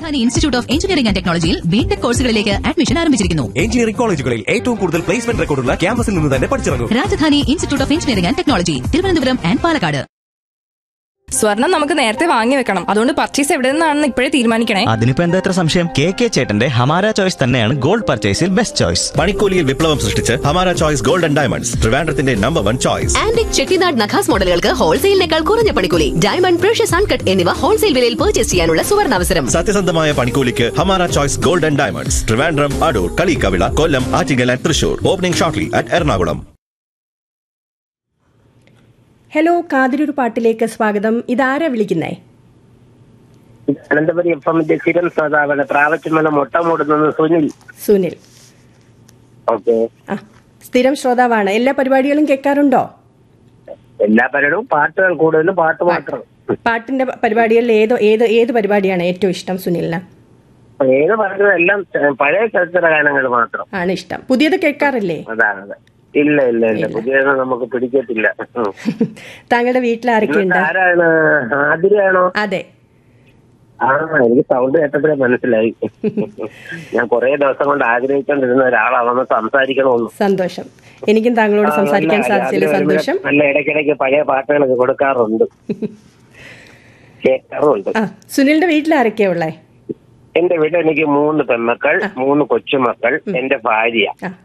Rajdhani institute of engineering and ടെക്നോളജിയിൽ B Tech കോഴ്സുകളിലേക്ക് admission ആരംഭിച്ചിരിക്കുന്നു എഞ്ചിനീയറിംഗ് കോളേജുകളിൽ ഏറ്റവും കൂടുതൽ പ്ലേസ്മെന്റ് റെക്കോർഡുള്ള ക്യാമ്പസിൽ നിന്ന് തന്നെ പഠിച്ചിറങ്ങും Rajadhani institute of engineering and technology Thiruvananthapuram and Palakkad സ്വർണം നമുക്ക് നേരത്തെ വാങ്ങി വെക്കണം അതുകൊണ്ട് പർച്ചേസ് എവിടെ നിന്നാണെന്ന് ഇപ്പോഴേ തീരുമാനിക്കണേ അതിനിപ്പോ എന്താ ഇത്ര സംശയം കെ കെ ചേട്ടന്റെ ഹമാര ചോയ്സ് തന്നെയാണ് ഗോൾഡ് പർച്ചേസിൽ ബെസ്റ്റ് ചോയ്സ് പണിക്കൂലിയിൽ വിപ്ലവം സൃഷ്ടിച്ച് Hamara choice gold and diamonds ട്രിവാൻഡ്രത്തിന്റെ number one choice antique Chettinad നഖാസ് മോഡലുകൾക്ക് ഹോൾസെയിലിനേക്കാൾ കുറഞ്ഞ പണിക്കൂലി ഡയമണ്ട് പ്രഷ്യസ് അൺകട്ട് എന്നിവ ഹോൾസെയിൽ വിലയിൽ പർച്ചേസ് ചെയ്യാനുള്ള സുവർണാവസരം സത്യസന്ധമായ പണിക്കൂലിക്ക് Hamara choice gold and diamonds Trivandrum Adoor Kaliyikkavila Kollam Attingal and Thrissur opening shortly at Ernakulam hello കാതിരൊരു പാട്ടിലേക്ക് സ്വാഗതം ഇതാരാ വിളിക്കുന്നേ അനന്തപുരി എഫ് എമ്മിന്റെ സ്ഥിരം ശ്രോതാവാണ് പ്രാവശ്യമല്ല മുട്ട മൂടുന്നത് സുനിൽ സുനിൽ ഓക്കെ ആ സ്ഥിരം ശ്രോതാവാണ് എല്ലാ പരിപാടികളും കേൾക്കാറുണ്ടോ എല്ലാ പലരും പാട്ടുകൾ കൂടുതലും പാട്ട് മാത്രം പാട്ടിന്റെ പ- പരിപാടികളിൽ ഏതോ ഏത് ഏത് പരിപാടിയാണ് ഏറ്റവും ഇഷ്ടം സുനിലിന് ഏത് പറഞ്ഞത് എല്ലാം പഴയ ചലച്ചിത്ര ഗാനങ്ങൾ മാത്രം ആണ് ഇഷ്ടം പുതിയത് കേൾക്കാറില്ലേ അതാണ് അത് ഇല്ല ഇല്ല ഇല്ല പുതിയൊന്നും നമുക്ക് പിടിക്കത്തില്ല ഉം. താങ്കളുടെ വീട്ടിൽ ആരൊക്കെയുണ്ട് നിങ്ങൾക്ക് ആരാണ് ആതിരയാണോ അതെ ആ എനിക്ക് സൗണ്ട് കേട്ടപ്പോഴേ മനസ്സിലായി ഞാൻ കുറെ ദിവസം കൊണ്ട് ആഗ്രഹിച്ചുകൊണ്ടിരുന്ന ഒരാളാണെന്ന് സംസാരിക്കണമെന്ന് സന്തോഷം എനിക്കും താങ്കളോട് ആ, സംസാരിക്കാൻ നല്ല സാധിച്ചതിൽ രാവിലെ സന്തോഷം നല്ല ഇടയ്ക്കിടയ്ക്ക് പഴയ പാട്ടുകളൊക്കെ കൊടുക്കാറുണ്ട് കേൾക്കാറുണ്ട് ആ സുനിലിന്റെ വീട്ടിൽ ആരൊക്കെയാ ഉള്ളേ എന്റെ വീട്ടിൽ എനിക്ക് മൂന്ന് പെൺമക്കൾ മൂന്ന് കൊച്ചുമക്കൾ എന്റെ ഭാര്യ ആ